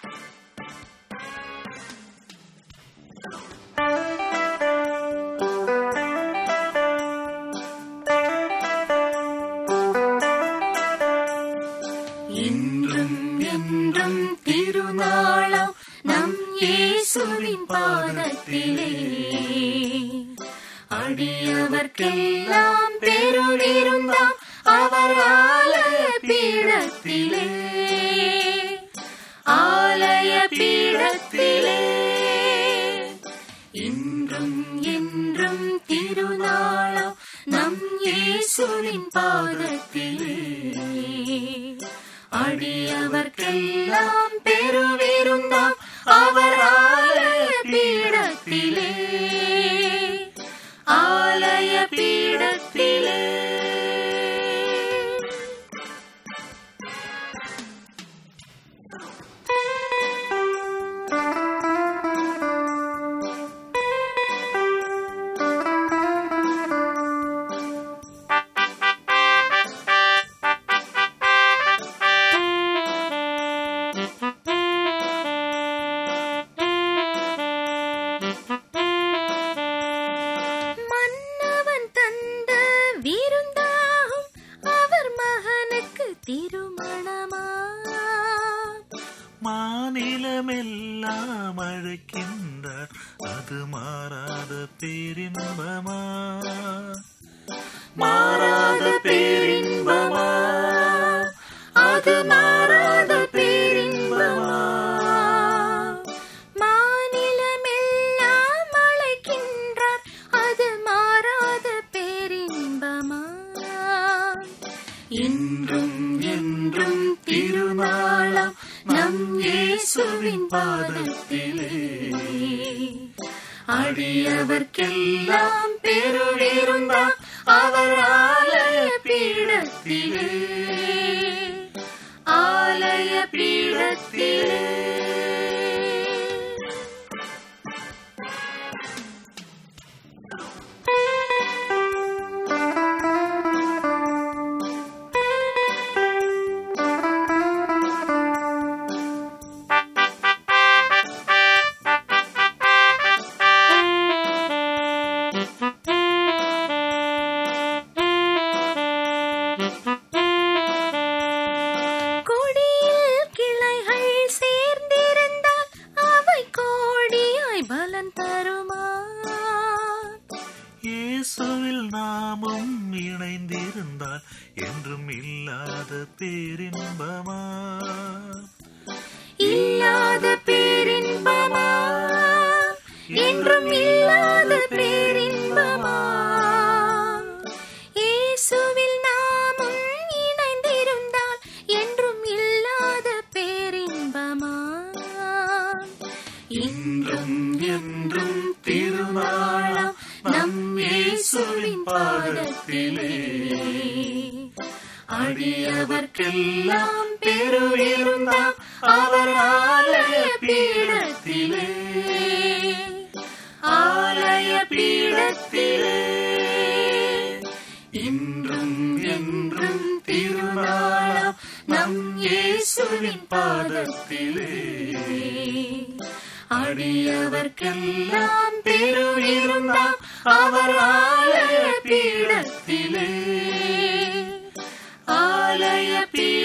இன்றும் என்றும் திருநாளாம் நம் இயேசுவின் பாதத்திலே அடியவர்க்கெல்லாம் பெருவிருந்தாம் அவர் ஆலய பீடத்திலே ஆலய பீடத்திலே இன்றும் என்றும் திருநாளாம் நம் இயேசுவின் பாதத்திலே அடியவர்க்கெல்லாம் பெருவிருந்தாம் அவர் ஆலய பீடத்திலே ஆலய பீடத்திலே மன்னவன் தந்த விருந்தாகும் அவர் மகனுக்கு திருமணமா மாநிலமெல்லாம் அழைக்கின்றார் அது மாறாத பேரின்பமா மாறாத பேரின்பமா அது மாறாத பேரின்பமா மாநிலமெல்லாம் அழைக்கின்றார் அது மாறாத பேரின்பமா இன்றும் என்றும் திருநாளாம் நம் இயேசுவின் பாதத்திலே அடியவர்க்கெல்லாம் பெருவிருந்தாம் அவர் ஆலய பீடத்திலே ஆலய பீடத்திலே கொடியில் கிளைகள் சேர்ந்திருந்தால் அவை கோடியாய் பலன் தருமா இயேசுவில் நாமும் இணைந்திருந்தால் என்றும் இல்லாத பேரின்பமா இல்லாத பேரின்பமா என்றும் இல்லாத பேரின்பமா இயேசுவில் நாமும் இணைந்திருந்தால் என்றும் இல்லாத பேரின்பமா இன்றும் என்றும் திருநாளாம் நம் இயேசுவின் பாதத்திலே அடியவர்க்கெல்லாம் பெருவிருந்தாம் அவர் ஆலய பீடத்திலே ஆலய பீடத்திலே இன்றும் என்றும் திருநாளாம் நம் இயேசுவின் பாதத்திலே அடியவர்க்கெல்லாம் பெருவிருந்தாம் அவர் ஆலய பீடத்திலே ஆலய பீடத்திலே